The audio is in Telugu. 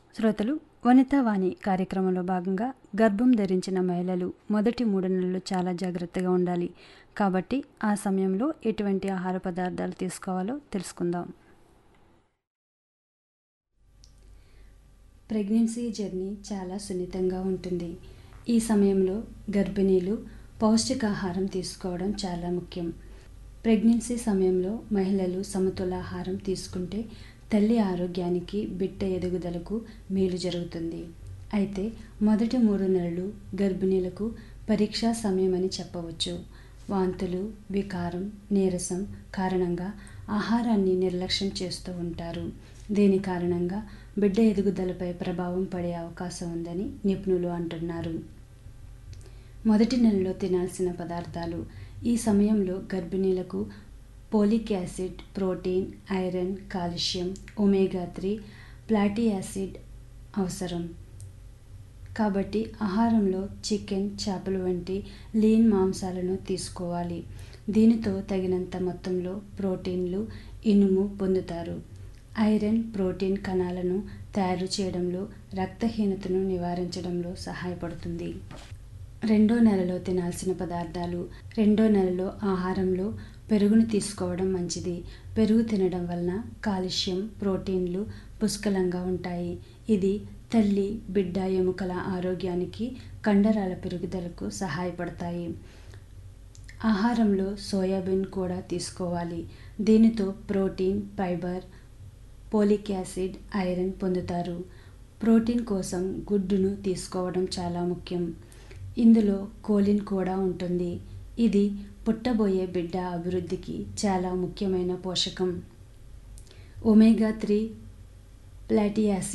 శ్రోతలు వనితావాణి కార్యక్రమంలో భాగంగా గర్భం ధరించిన మహిళలు మొదటి మూడు నెలలు చాలా జాగ్రత్తగా ఉండాలి కాబట్టి ఆ సమయంలో ఎటువంటి ఆహార పదార్థాలు తీసుకోవాలో తెలుసుకుందాం ప్రెగ్నెన్సీ జర్నీ చాలా సున్నితంగా ఉంటుంది ఈ సమయంలో గర్భిణీలు పౌష్టికాహారం తీసుకోవడం చాలా ముఖ్యం ప్రెగ్నెన్సీ సమయంలో మహిళలు సమతులాహారం తీసుకుంటే తల్లి ఆరోగ్యానికి బిడ్డ ఎదుగుదలకు మేలు జరుగుతుంది అయితే మొదటి మూడు నెలలు గర్భిణీలకు పరీక్షా సమయమని చెప్పవచ్చు వాంతులు వికారం నీరసం కారణంగా ఆహారాన్ని నిర్లక్ష్యం చేస్తూ ఉంటారు దీని కారణంగా బిడ్డ ఎదుగుదలపై ప్రభావం పడే అవకాశం ఉందని నిపుణులు అంటున్నారు మొదటి నెలలో తినాల్సిన పదార్థాలు ఈ సమయంలో గర్భిణీలకు folic acid protein iron calcium omega three fatty acid అవసరం కాబట్టి ఆహారంలో చికెన్ చేపలు వంటి లీన్ మాంసాలను తీసుకోవాలి దీనితో తగినంత మొత్తంలో ప్రోటీన్లు ఇనుము పొందుతారు ఐరన్ ప్రోటీన్ కణాలను తయారు చేయడంలో రక్తహీనతను నివారించడంలో సహాయపడుతుంది రెండో నెలలో తినాల్సిన పదార్థాలు రెండో నెలలో ఆహారంలో పెరుగును తీసుకోవడం మంచిది పెరుగు తినడం వలన కాల్షియం ప్రోటీన్లు పుష్కలంగా ఉంటాయి ఇది తల్లి బిడ్డ ఎముకల ఆరోగ్యానికి కండరాల పెరుగుదలకు సహాయపడతాయి ఆహారంలో సోయాబీన్ కూడా తీసుకోవాలి దీనితో protein fibre folic acid iron పొందుతారు ప్రోటీన్ కోసం గుడ్డును తీసుకోవడం చాలా ముఖ్యం ఇందులో కోలిన్ కూడా ఉంటుంది ఇది పుట్టబోయే బిడ్డ అభివృద్ధికి చాలా ముఖ్యమైన పోషకం ఒమేగా త్రీ ఫ్లాటీ యాసిడ్